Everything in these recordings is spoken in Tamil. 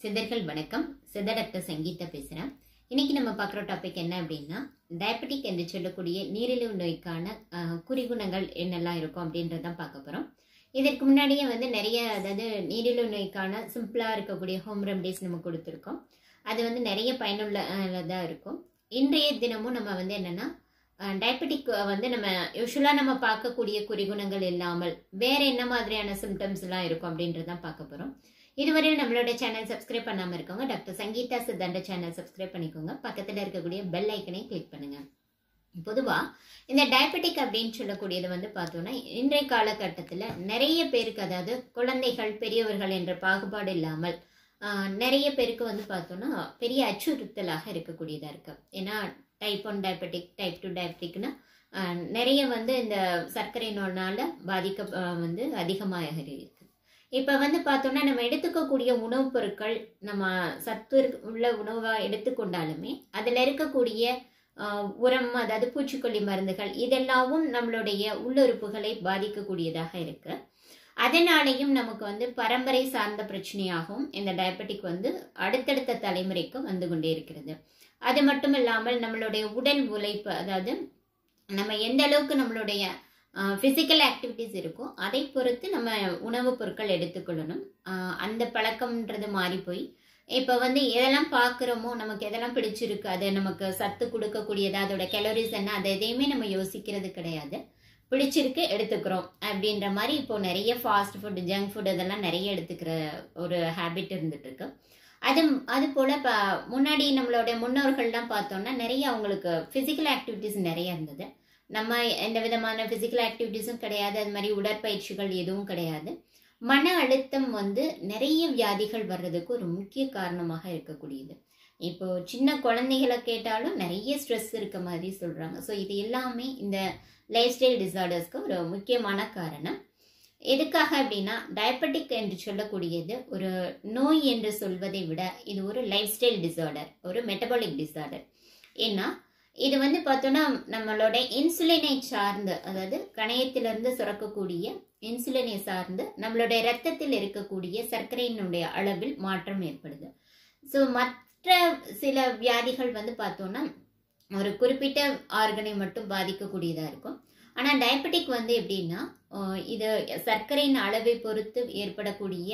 சித்தர்கள் வணக்கம் சித்த டாக்டர் சங்கீதா பேசுகிறேன் இன்னைக்கு நம்ம பார்க்குற டாபிக் என்ன அப்படின்னா டயபெட்டிக் என்று சொல்லக்கூடிய நீரிழிவு நோய்க்கான அஹ், குறிகுணங்கள் என்னெல்லாம் இருக்கும் அப்படின்றதான் பார்க்க போகிறோம் இதற்கு முன்னாடியே வந்து நிறைய அதாவது நீரிழிவு நோய்க்கான சிம்பிளாக இருக்கக்கூடிய ஹோம் ரெமடிஸ் நம்ம கொடுத்துருக்கோம் அது வந்து நிறைய பயனுள்ளதாக இருக்கும் இன்றைய தினமும் நம்ம வந்து என்னென்னா டயபெட்டிக் வந்து நம்ம யூஸ்வலாக நம்ம பார்க்கக்கூடிய குறிகுணங்கள் இல்லாமல் வேற என்ன மாதிரியான சிம்டம்ஸ் எல்லாம் இருக்கும் அப்படின்றதான் பார்க்க போகிறோம் இதுவரையும் நம்மளோட சேனல் சப்ஸ்கிரைப் பண்ணாமல் இருக்கவங்க டாக்டர் சங்கீதா சித்தாண்ட சேனல் சப்ஸ்கிரைப் பண்ணிக்கோங்க பக்கத்தில் இருக்கக்கூடிய பெல் ஐக்கனை கிளிக் பண்ணுங்க பொதுவாக இந்த டயபெட்டிக் அப்படின்னு சொல்லக்கூடியது வந்து பார்த்தோன்னா இன்றைய காலகட்டத்தில் நிறைய பேருக்கு அதாவது குழந்தைகள் பெரியவர்கள் என்ற பாகுபாடு இல்லாமல் ஆஹ், நிறைய பேருக்கு வந்து பார்த்தோன்னா பெரிய அச்சுறுத்தலாக இருக்கக்கூடியதாக இருக்கு ஏன்னா type one diabetic type two டயபெட்டிக்னா நிறைய வந்து இந்த சர்க்கரை நோயினால பாதிக்க ஆஹ், வந்து அதிகமாக இருக்கு இப்போ வந்து பார்த்தோம்னா நம்ம எடுத்துக்கக்கூடிய உணவுப் பொருட்கள் நம்ம சத்து இருக்க- உள்ள உணவாக எடுத்துக்கொண்டாலுமே அதில் இருக்கக்கூடிய ஆஹ், உரம் அதாவது பூச்சிக்கொல்லி மருந்துகள் இதெல்லாமும் நம்மளுடைய உள்ளுறுப்புகளை பாதிக்கக்கூடியதாக இருக்கு அதனாலேயும் நமக்கு வந்து பரம்பரை சார்ந்த பிரச்சனையாகவும் இந்த டயபெட்டிக் வந்து அடுத்தடுத்த தலைமுறைக்கு வந்து கொண்டே இருக்கிறது அது மட்டும் இல்லாமல் நம்மளுடைய உடல் உழைப்பு அதாவது நம்ம எந்த அளவுக்கு நம்மளுடைய ஃபிசிக்கல் ஆக்டிவிட்டிஸ் இருக்கோ அதை பொறுத்து நம்ம உணவுப் பொருட்கள் எடுத்துக்கொள்ளணும் ஆஹ் அந்த பழக்கம்ன்றது மாறி போய் இப்போ வந்து எதெல்லாம் பார்க்குறோமோ நமக்கு எதெல்லாம் பிடிச்சிருக்கு அது நமக்கு சத்து கொடுக்கக்கூடியது அதோட கலோரிஸ் என்ன அது எதையுமே நம்ம யோசிக்கிறது கிடையாது பிடிச்சிருக்கு எடுத்துக்கிறோம் அப்படின்ற மாதிரி இப்போ நிறைய ஃபாஸ்ட் ஃபுட் ஜங்க் ஃபுட் இதெல்லாம் நிறைய எடுத்துக்கிற ஒரு ஹேபிட் இருந்துட்டு இருக்கு அது அது போல் இப்போ முன்னாடி நம்மளுடைய முன்னோர்கள்லாம் பார்த்தோம்னா நிறைய அவங்களுக்கு ஃபிசிக்கல் ஆக்டிவிட்டிஸ் நிறைய இருந்தது நம்ம எந்த விதமான ஃபிசிக்கல் ஆக்டிவிட்டிஸும் கிடையாது அது மாதிரி உடற்பயிற்சிகள் எதுவும் கிடையாது மன அழுத்தம் வந்து நிறைய வியாதிகள் வர்றதுக்கு ஒரு முக்கிய காரணமாக இருக்கக்கூடியது இப்போ சின்ன குழந்தைகளை கேட்டாலும் நிறைய ஸ்ட்ரெஸ் இருக்க மாதிரி சொல்றாங்க ஸோ இது எல்லாமே இந்த லைஃப் ஸ்டைல் டிசார்டர்ஸ்க்கு ஒரு முக்கியமான காரணம் எதுக்காக அப்படின்னா டயபெட்டிக் என்று சொல்லக்கூடியது ஒரு நோய் என்று சொல்வதை விட இது ஒரு லைஃப் ஸ்டைல் டிசார்டர் ஒரு மெட்டபாலிக் டிசார்டர் ஏன்னா இது வந்து பார்த்தோன்னா நம்மளோட இன்சுலினை சார்ந்து அதாவது கணையத்திலிருந்து சுரக்கக்கூடிய இன்சுலினை சார்ந்து நம்மளுடைய ரத்தத்தில் இருக்கக்கூடிய சர்க்கரையினுடைய அளவில் மாற்றம் ஏற்படுது ஸோ மற்ற சில வியாதிகள் வந்து பார்த்தோன்னா ஒரு குறிப்பிட்ட ஆர்கனை மட்டும் பாதிக்கக்கூடியதாக இருக்கும் ஆனால் டயபெட்டிக் வந்து எப்படின்னா அஹ் இது சர்க்கரையின் அளவை பொறுத்து ஏற்படக்கூடிய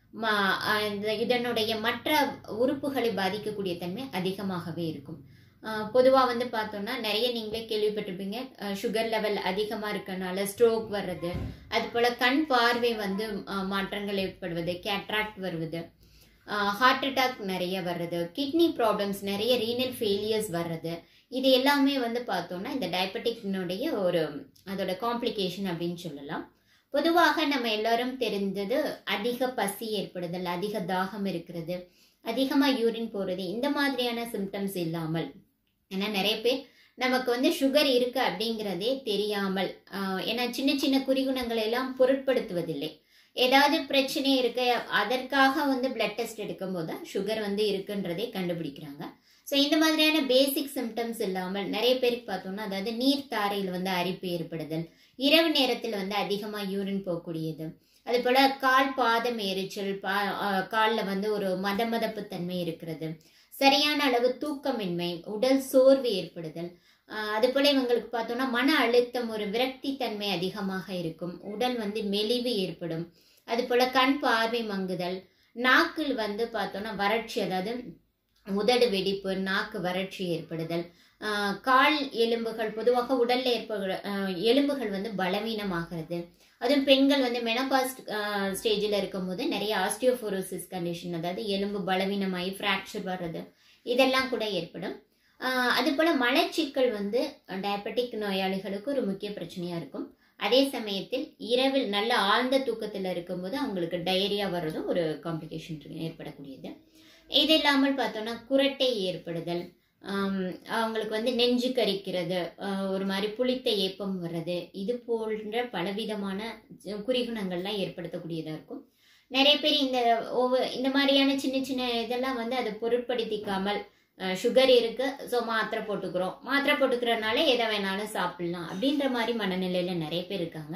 ம- அஹ் இந்த இதனுடைய மற்ற உறுப்புகளை பாதிக்கக்கூடிய தன்மை அதிகமாகவே இருக்கும் பொதுவாக வந்து பார்த்தோம்னா நிறைய நீங்களே கேள்விப்பட்டிருப்பீங்க சுகர் லெவல் அதிகமாக இருக்கனால ஸ்ட்ரோக் வர்றது அது போல் கண் பார்வை வந்து அஹ், மாற்றங்கள் ஏற்படுவது கேட்ராக்ட் வருவது ஹார்ட் அட்டாக் நிறைய வர்றது கிட்னி ப்ராப்ளம்ஸ் நிறைய ரீனல் ஃபெயிலியர்ஸ் வர்றது இது எல்லாமே வந்து பார்த்தோம்னா இந்த டயபெட்டிக்னுடைய ஒரு அதோட காம்ப்ளிகேஷன் அப்படின்னு சொல்லலாம் பொதுவாக நம்ம எல்லாரும் தெரிஞ்சது அதிக பசி ஏற்படுதல் அதிக தாகம் இருக்கிறது அதிகமாக யூரின் போகிறது இந்த மாதிரியான சிம்டம்ஸ் இல்லாமல் ஏன்னா நிறைய பேர் நமக்கு வந்து சுகர் இருக்கு அப்படிங்கிறதே தெரியாமல் ஆஹ், ஏன்னா சின்ன சின்ன குறிகுணங்களை எல்லாம் பொருட்படுத்துவதில்லை ஏதாவது பிரச்சனை இருக்கு அதற்காக வந்து பிளட் டெஸ்ட் எடுக்கும்போது தான் சுகர் வந்து இருக்குன்றதே கண்டுபிடிக்கிறாங்க ஸோ இந்த மாதிரியான பேசிக் சிம்டம்ஸ் இல்லாமல் நிறைய பேருக்கு பார்த்தோம்னா அதாவது நீர் தாரையில் வந்து அரிப்பு ஏற்படுதல் இரவு நேரத்தில் வந்து அதிகமாக யூரின் போகக்கூடியது அது போல கால் பாதம் எரிச்சல் பா காலில் வந்து ஒரு மதமதப்பு தன்மை இருக்கிறது சரியான அளவு தூக்கமின்மை உடல் சோர்வு ஏற்படுதல் ஆஹ் அது போல இவங்களுக்கு பார்த்தோம்னா மன அழுத்தம் ஒரு விரக்தி தன்மை அதிகமாக இருக்கும் உடல் வந்து மெலிவு ஏற்படும் அது போல கண் பார்வை மங்குதல் நாக்கில் வந்து பார்த்தோம்னா வறட்சி அதாவது உதடு வெடிப்பு நாக்கு வறட்சி ஏற்படுதல் ஆஹ் கால் எலும்புகள் பொதுவாக உடல்ல ஏற்படுற ஆஹ் எலும்புகள் வந்து பலவீனமாகிறது அதுவும் பெண்கள் வந்து மெனபாஸ் ஸ்டேஜில் இருக்கும்போது நிறைய ஆஸ்டியோஃபோரோசிஸ் கண்டிஷன் அதாவது எலும்பு பலவீனமாகி ஃப்ராக்சர் வர்றது இதெல்லாம் கூட ஏற்படும் ஆஹ் அது போல மலச்சிக்கல் வந்து டயபெட்டிக் நோயாளிகளுக்கு ஒரு முக்கிய பிரச்சனையா இருக்கும் அதே சமயத்தில் இரவில் நல்ல ஆழ்ந்த தூக்கத்தில் இருக்கும்போது அவங்களுக்கு டயரியா வர்றதும் ஒரு காம்ப்ளிகேஷன் ஏற்படக்கூடியது இது இல்லாமல் பார்த்தோம்னா குரட்டை ஏற்படுதல் ஆம், அவங்களுக்கு வந்து நெஞ்சு கரிக்கிறது ஆஹ் ஒரு மாதிரி புளித்த ஏப்பம் வர்றது இது போன்ற பலவிதமான ஜ- குறிகுணங்கள்லாம் ஏற்படுத்தக்கூடியதாக இருக்கும் நிறைய பேர் இந்த ஒவ்வொரு இந்த மாதிரியான சின்ன சின்ன இதெல்லாம் வந்து அதை பொருட்படுத்திக்காமல் சுகர் இருக்கு ஸோ மாத்திரை போட்டுக்கிறோம் மாத்திரை போட்டுக்கிறனால எதை வேணாலும் சாப்பிடலாம் அப்படின்ற மாதிரி மனநிலையில நிறைய பேர் இருக்காங்க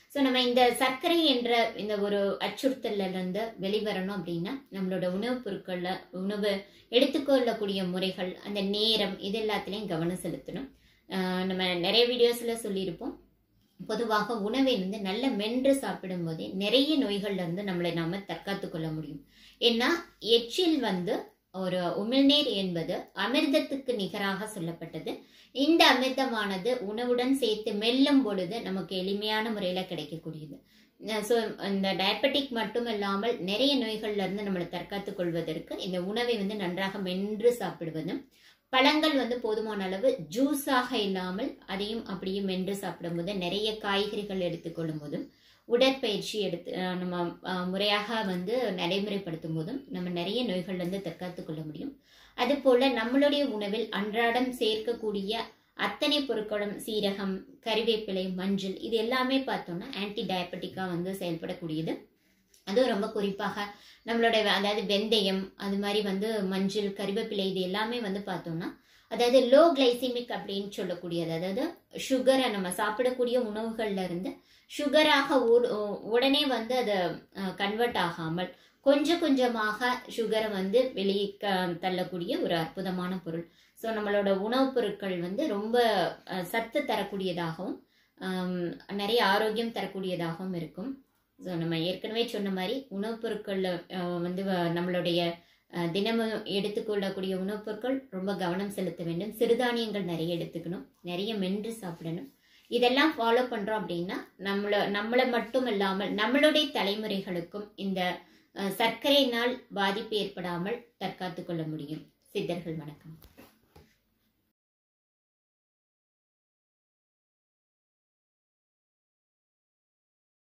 ஸோ நம்ம இந்த சர்க்கரை என்ற இந்த ஒரு அச்சுறுத்தல்ல இருந்து வெளிவரணும் அப்படின்னா நம்மளோட உணவுப் பொருட்கள்ல உணவு எடுத்துக்கொள்ளக்கூடிய முறைகள் அந்த நேரம் இது எல்லாத்துலேயும் கவனம் செலுத்தணும் ஆஹ் நம்ம நிறைய வீடியோஸ்ல சொல்லியிருப்போம் பொதுவாக உணவை வந்து நல்ல மென்று சாப்பிடும் போதே நிறைய நோய்கள்ல இருந்து நம்மளை நாம தற்காத்து கொள்ள முடியும் ஏன்னா எச்சில் வந்து ஒரு உமிழ்நீர் என்பது அமிர்தத்துக்கு நிகராக சொல்லப்பட்டது இந்த அமிர்தமானது உணவுடன் சேர்த்து மெல்லும் பொழுது நமக்கு எளிமையான முறையில கிடைக்கக்கூடியது ஸோ இந்த டயபெட்டிக் மட்டும் இல்லாமல் நிறைய நோய்கள்ல இருந்து நம்மளை தற்காத்துக் கொள்வதற்கு இந்த உணவை வந்து நன்றாக மென்று சாப்பிடுவதும் பழங்கள் வந்து போதுமான அளவு ஜூஸாக இல்லாமல் அதையும் அப்படியே மென்று சாப்பிடும்போது நிறைய காய்கறிகள் எடுத்துக்கொள்ளும் போதும் உடற்பயிற்சி எடுத்து அஹ் நம்ம அஹ், முறையாக வந்து நடைமுறைப்படுத்தும் போதும் நம்ம நிறைய நோய்கள்ல இருந்து தற்காத்துக் கொள்ள முடியும் அதுபோல நம்மளுடைய உணவில் அன்றாடம் சேர்க்கக்கூடிய அத்தனை பொருட்களும் சீரகம் கறிவேப்பிலை மஞ்சள் இது எல்லாமே பார்த்தோம்னா ஆன்டி டயபெட்டிக்கா வந்து செயல்படக்கூடியது அதுவும் ரொம்ப குறிப்பாக நம்மளோட வெ- அதாவது வெந்தயம் அது மாதிரி வந்து மஞ்சள் கறிவேப்பிலை இது எல்லாமே வந்து பார்த்தோம்னா அதாவது லோ கிளைசிமிக் அப்படின்னு சொல்லக்கூடியது அதாவது சுகரை நம்ம சாப்பிடக்கூடிய உணவுகள்ல இருந்து சுகராக உடனே வந்து அதை கன்வெர்ட் ஆகாமல் கொஞ்சம் கொஞ்சமாக சுகரை வந்து வெளியே க- தள்ளக்கூடிய ஒரு அற்புதமான பொருள் ஸோ நம்மளோட உணவுப் பொருட்கள் வந்து ரொம்ப அஹ், சத்து தரக்கூடியதாகவும் ஆம், நிறைய ஆரோக்கியம் தரக்கூடியதாகவும் இருக்கும் ஸோ நம்ம ஏற்கனவே சொன்ன மாதிரி உணவுப் பொருட்களில் வந்து வ- நம்மளுடைய அஹ், தினமும் எடுத்துக்கொள்ளக்கூடிய உணவுப் பொருட்கள் ரொம்ப கவனம் செலுத்த வேண்டும் சிறுதானியங்கள் நிறைய எடுத்துக்கணும் நிறைய மென்று சாப்பிடணும் இதெல்லாம் ஃபாலோ பண்றோம் அப்படின்னா நம்மள நம்மளை மட்டும் இல்லாமல் நம்மளுடைய தலைமுறைகளுக்கும் இந்த அஹ், சர்க்கரையினால் பாதிப்பு ஏற்படாமல் தற்காத்து கொள்ள முடியும் சித்தர்கள் வணக்கம்